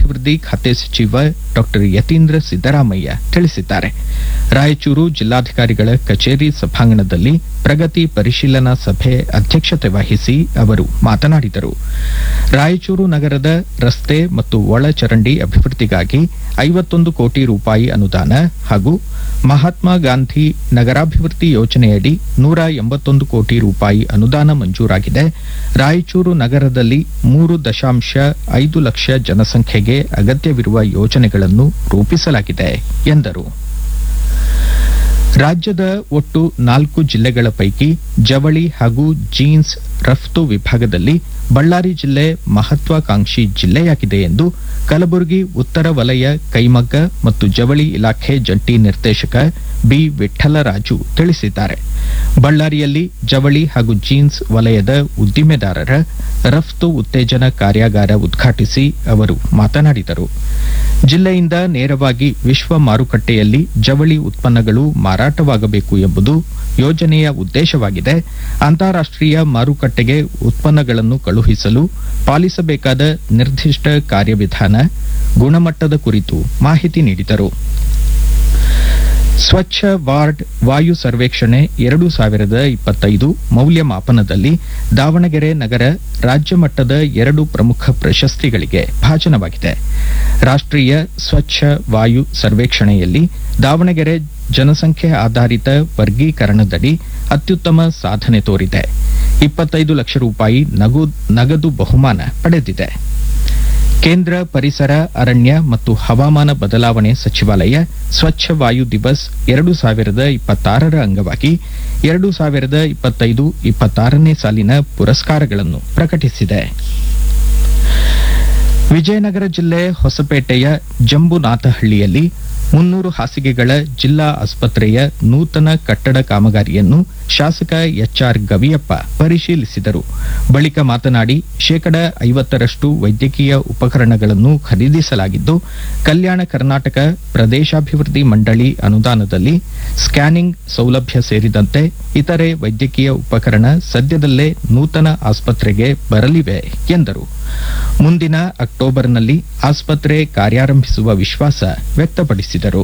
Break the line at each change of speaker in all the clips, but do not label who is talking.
ನಗರಾಭಿವೃದ್ಧಿ ಖಾತೆ ಸಚಿವ ಡಾಕ್ಟರ್ ಯತೀಂದ್ರ ಸಿದ್ದರಾಮಯ್ಯ ತಿಳಿಸಿದ್ದಾರೆ ರಾಯಚೂರು ಜಿಲ್ಲಾಧಿಕಾರಿಗಳ ಕಚೇರಿ ಸಭಾಂಗಣದಲ್ಲಿ ಪ್ರಗತಿ ಪರಿಶೀಲನಾ ಸಭೆ ಅಧ್ಯಕ್ಷತೆ ವಹಿಸಿ ಅವರು ಮಾತನಾಡಿದರು ರಾಯಚೂರು ನಗರದ ರಸ್ತೆ ಮತ್ತು ಒಳಚರಂಡಿ ಅಭಿವೃದ್ಧಿಗಾಗಿ ಐವತ್ತೊಂದು ಕೋಟಿ ರೂಪಾಯಿ ಅನುದಾನ ಹಾಗೂ ಮಹಾತ್ಮ ಗಾಂಧಿ ನಗರಾಭಿವೃದ್ಧಿ ಯೋಜನೆಯಡಿ ನೂರ ಎಂಬತ್ತೊಂದು ಕೋಟಿ ರೂಪಾಯಿ ಅನುದಾನ ಮಂಜೂರಾಗಿದೆ ರಾಯಚೂರು ನಗರದಲ್ಲಿ ಮೂರು ದಶಾಂಶ ಐದು ಲಕ್ಷ ಜನಸಂಖ್ಯೆಗೆ ಅಗತ್ಯವಿರುವ ಯೋಜನೆಗಳನ್ನು ರೂಪಿಸಲಾಗಿದೆ ಎಂದರು ರಾಜ್ಯದ ಒಟ್ಟು ನಾಲ್ಕು ಜಿಲ್ಲೆಗಳ ಪೈಕಿ ಜವಳಿ ಹಾಗೂ ಜೀನ್ಸ್ ರಫ್ತು ವಿಭಾಗದಲ್ಲಿ ಬಳ್ಳಾರಿ ಜಿಲ್ಲೆ ಮಹತ್ವಾಕಾಂಕ್ಷಿ ಜಿಲ್ಲೆಯಾಗಿದೆ ಎಂದು ಕಲಬುರಗಿ ಉತ್ತರ ವಲಯ ಕೈಮಗ್ಗ ಮತ್ತು ಜವಳಿ ಇಲಾಖೆ ಜಂಟಿ ನಿರ್ದೇಶಕ ಬಿ ವಿಠ್ಠಲರಾಜು ತಿಳಿಸಿದ್ದಾರೆ ಬಳ್ಳಾರಿಯಲ್ಲಿ ಜವಳಿ ಹಾಗೂ ಜೀನ್ಸ್ ವಲಯದ ಉದ್ದಿಮೆದಾರರ ರಫ್ತು ಉತ್ತೇಜನ ಕಾರ್ಯಾಗಾರ ಉದ್ಘಾಟಿಸಿ ಅವರು ಮಾತನಾಡಿದರು ಜಿಲ್ಲೆಯಿಂದ ನೇರವಾಗಿ ವಿಶ್ವ ಮಾರುಕಟ್ಟೆಯಲ್ಲಿ ಜವಳಿ ಉತ್ಪನ್ನಗಳು ಮಾರಾಟವಾಗಬೇಕು ಎಂಬುದು ಯೋಜನೆಯ ಉದ್ದೇಶವಾಗಿದೆ ಅಂತಾರಾಷ್ಟ್ರೀಯ ಮಾರುಕಟ್ಟೆಗೆ ಉತ್ಪನ್ನಗಳನ್ನು ಕಳುಹಿಸಲು ಪಾಲಿಸಬೇಕಾದ ನಿರ್ದಿಷ್ಟ ಕಾರ್ಯವಿಧಾನ ಗುಣಮಟ್ಟದ ಕುರಿತು ಮಾಹಿತಿ ನೀಡಿದರು ಸ್ವಚ್ಛ ವಾರ್ಡ್ ವಾಯು ಸರ್ವೇಕ್ಷಣೆ ಎರಡು ಸಾವಿರದ ಇಪ್ಪತ್ತೈದು ಮೌಲ್ಯಮಾಪನದಲ್ಲಿ ದಾವಣಗೆರೆ ನಗರ ರಾಜ್ಯ ಮಟ್ಟದ ಎರಡು ಪ್ರಮುಖ ಪ್ರಶಸ್ತಿಗಳಿಗೆ ಭಾಜನವಾಗಿದೆ ರಾಷ್ಟ್ರೀಯ ಸ್ವಚ್ಛ ವಾಯು ಸರ್ವೇಕ್ಷಣೆಯಲ್ಲಿ ದಾವಣಗೆರೆ ಜನಸಂಖ್ಯೆ ಆಧಾರಿತ ವರ್ಗೀಕರಣದಡಿ ಅತ್ಯುತ್ತಮ ಸಾಧನೆ ತೋರಿದೆ ಇಪ್ಪತ್ತೈದು ಲಕ್ಷ ರೂಪಾಯಿ ನಗು- ನಗದು ಬಹುಮಾನ ಪಡೆದಿದೆ ಕೇಂದ್ರ ಪರಿಸರ ಅರಣ್ಯ ಮತ್ತು ಹವಾಮಾನ ಬದಲಾವಣೆ ಸಚಿವಾಲಯ ಸ್ವಚ್ಛ ವಾಯು ದಿವಸ್ ಎರಡು ಸಾವಿರದ ಇಪ್ಪತ್ತಾರರ ಅಂಗವಾಗಿ ಎರಡು ಸಾವಿರದ ಇಪ್ಪತ್ತೈದು ಇಪ್ಪತ್ತಾರನೇ ಸಾಲಿನ ಪುರಸ್ಕಾರಗಳನ್ನು ಪ್ರಕಟಿಸಿದೆ ವಿಜಯನಗರ ಜಿಲ್ಲೆ ಹೊಸಪೇಟೆಯ ಜಂಬುನಾಥಹಳ್ಳಿಯಲ್ಲಿ ಮುನ್ನೂರು ಹಾಸಿಗೆಗಳ ಜಿಲ್ಲಾ ಆಸ್ಪತ್ರೆಯ ನೂತನ ಕಟ್ಟಡ ಕಾಮಗಾರಿಯನ್ನು ಶಾಸಕ ಎಚ್ಆರ್ ಗವಿಯಪ್ಪ ಪರಿಶೀಲಿಸಿದರು ಬಳಿಕ ಮಾತನಾಡಿ ಶೇಕಡ ಐವತ್ತರಷ್ಟು ವೈದ್ಯಕೀಯ ಉಪಕರಣಗಳನ್ನು ಖರೀದಿಸಲಾಗಿದ್ದು ಕಲ್ಯಾಣ ಕರ್ನಾಟಕ ಪ್ರದೇಶಾಭಿವೃದ್ಧಿ ಮಂಡಳಿ ಅನುದಾನದಲ್ಲಿ ಸ್ಕ್ಯಾನಿಂಗ್ ಸೌಲಭ್ಯ ಸೇರಿದಂತೆ ಇತರೆ ವೈದ್ಯಕೀಯ ಉಪಕರಣ ಸದ್ಯದಲ್ಲೇ ನೂತನ ಆಸ್ಪತ್ರೆಗೆ ಬರಲಿವೆ ಎಂದರು ಮುಂದಿನ ಅಕ್ಟೋಬರ್ನಲ್ಲಿ ಆಸ್ಪತ್ರೆ ಕಾರ್ಯಾರಂಭಿಸುವ ವಿಶ್ವಾಸ ವ್ಯಕ್ತಪಡಿಸಿದರು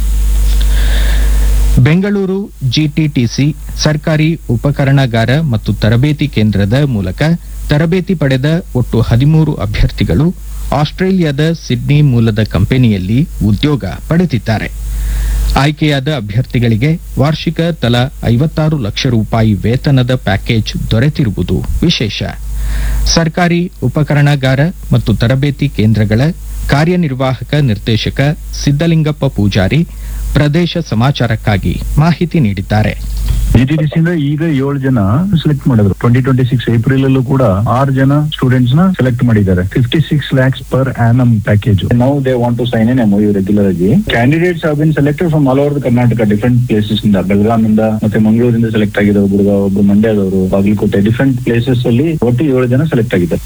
ಬೆಂಗಳೂರು ಜಿಟಿಟಿಸಿ ಸರ್ಕಾರಿ ಉಪಕರಣಗಾರ ಮತ್ತು ತರಬೇತಿ ಕೇಂದ್ರದ ಮೂಲಕ ತರಬೇತಿ ಪಡೆದ ಒಟ್ಟು ಹದಿಮೂರು ಅಭ್ಯರ್ಥಿಗಳು ಆಸ್ಟ್ರೇಲಿಯಾದ ಸಿಡ್ನಿ ಮೂಲದ ಕಂಪನಿಯಲ್ಲಿ ಉದ್ಯೋಗ ಪಡೆದಿದ್ದಾರೆ ಆಯ್ಕೆಯಾದ ಅಭ್ಯರ್ಥಿಗಳಿಗೆ ವಾರ್ಷಿಕ ತಲಾ ಐವತ್ತಾರು ಲಕ್ಷ ರೂಪಾಯಿ ವೇತನದ ಪ್ಯಾಕೇಜ್ ದೊರೆತಿರುವುದು ವಿಶೇಷ ಸರ್ಕಾರಿ ಉಪಕರಣಗಾರ ಮತ್ತು ತರಬೇತಿ ಕೇಂದ್ರಗಳ ಕಾರ್ಯನಿರ್ವಾಹಕ ನಿರ್ದೇಶಕ ಸಿದ್ದಲಿಂಗಪ್ಪ ಪೂಜಾರಿ ಪ್ರದೇಶ ಸಮಾಚಾರಕ್ಕಾಗಿ ಮಾಹಿತಿ ನೀಡಿದ್ದಾರೆ
ಜಿಟಿಟಿಸಿ ಇಂದ ಈಗ ಏಳು ಜನ ಸೆಲೆಕ್ಟ್ ಮಾಡಿದ್ರು ಟ್ವೆಂಟಿ ಟ್ವೆಂಟಿ ಸಿಕ್ಸ್ ಏಪ್ರಿಲ್ ಅಲ್ಲೂ ಕೂಡ ಆರು ಜನ ಸ್ಟೂಡೆಂಟ್ಸ್ ನ ಸೆಲೆಕ್ಟ್ ಮಾಡಿದ್ದಾರೆ fifty six lakhs per annum package now they want to sign an MOU regular ಆಗಿ candidates have been selected from all over Karnataka different places ಇಂದ ಬೆಳಗಾಂ ಇಂದ ಮತ್ತೆ ಮಂಗಳೂರಿಂದ ಸೆಲೆಕ್ಟ್ ಆಗಿದ್ದಾರೆ ಗುರುಗಾಂವ್ ಒಬ್ರು ಮಂಡ್ಯದವರು ಬಾಗಲಕೋಟೆ ಡಿಫ್ರೆಂಟ್ ಪ್ಲೇಸಸ್ ಅಲ್ಲಿ ಒಟ್ಟು ಏಳು ಜನ ಸೆಲೆಕ್ಟ್ ಆಗಿದ್ದಾರೆ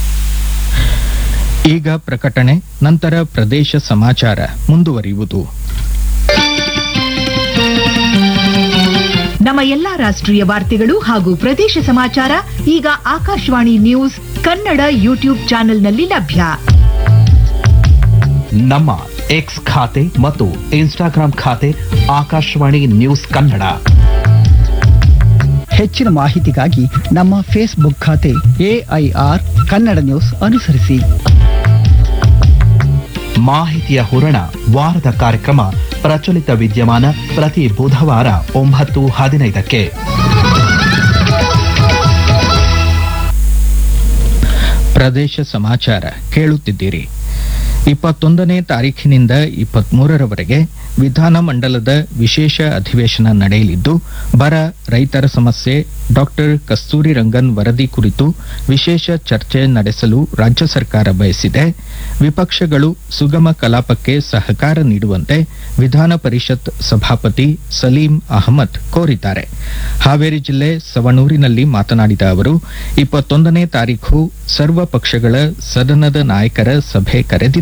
ಈಗ ಪ್ರಕಟಣೆ ನಂತರ ಪ್ರದೇಶ ಸಮಾಚಾರ ಮುಂದುವರಿಯುವುದು
ನಮ್ಮ ಎಲ್ಲಾ ರಾಷ್ಟ್ರೀಯ ವಾರ್ತೆಗಳು ಹಾಗೂ ಪ್ರದೇಶ ಸಮಾಚಾರ ಈಗ ಆಕಾಶವಾಣಿ ನ್ಯೂಸ್ ಕನ್ನಡ ಯೂಟ್ಯೂಬ್ ಚಾನೆಲ್ನಲ್ಲಿ ಲಭ್ಯ
ನಮ್ಮ ಎಕ್ಸ್ ಖಾತೆ ಮತ್ತು ಇನ್ಸ್ಟಾಗ್ರಾಂ ಖಾತೆ ಆಕಾಶವಾಣಿ ನ್ಯೂಸ್ ಕನ್ನಡ
ಹೆಚ್ಚಿನ ಮಾಹಿತಿಗಾಗಿ ನಮ್ಮ ಫೇಸ್ಬುಕ್ ಖಾತೆ ಎಐಆರ್ ಕನ್ನಡ ನ್ಯೂಸ್ ಅನುಸರಿಸಿ
ಮಾಹಿತಿಯ ಹೂರಣ ವಾರದ ಕಾರ್ಯಕ್ರಮ ಪ್ರಚಲಿತ ವಿದ್ಯಮಾನ ಪ್ರತಿ ಬುಧವಾರ ಒಂಬತ್ತು ಹದಿನೈದಕ್ಕೆ
ಪ್ರದೇಶ ಸಮಾಚಾರ ಕೇಳುತ್ತಿದ್ದೀರಿ ಇಪ್ಪತ್ತೊಂದನೇ ತಾರೀಖಿನಿಂದ ಇಪ್ಪತ್ಮೂರರವರೆಗೆ ವಿಧಾನಮಂಡಲದ ವಿಶೇಷ ಅಧಿವೇಶನ ನಡೆಯಲಿದ್ದು ಬರ ರೈತರ ಸಮಸ್ಯೆ ಡಾಕ್ಟರ್ ಕಸ್ತೂರಿ ರಂಗನ್ ವರದಿ ಕುರಿತು ವಿಶೇಷ ಚರ್ಚೆ ನಡೆಸಲು ರಾಜ್ಯ ಸರ್ಕಾರ ಬಯಸಿದೆ ವಿಪಕ್ಷಗಳು ಸುಗಮ ಕಲಾಪಕ್ಕೆ ಸಹಕಾರ ನೀಡುವಂತೆ ವಿಧಾನ ಪರಿಷತ್ ಸಭಾಪತಿ ಸಲೀಂ ಅಹಮದ್ ಕೋರಿದ್ದಾರೆ ಹಾವೇರಿ ಜಿಲ್ಲೆ ಸವಣೂರಿನಲ್ಲಿ ಮಾತನಾಡಿದ ಅವರು ಇಪ್ಪತ್ತೊಂದನೇ ತಾರೀಖು ಸರ್ವ ಪಕ್ಷಗಳ ಸದನದ ನಾಯಕರ ಸಭೆ ಕರೆದಿದ್ದಾರೆ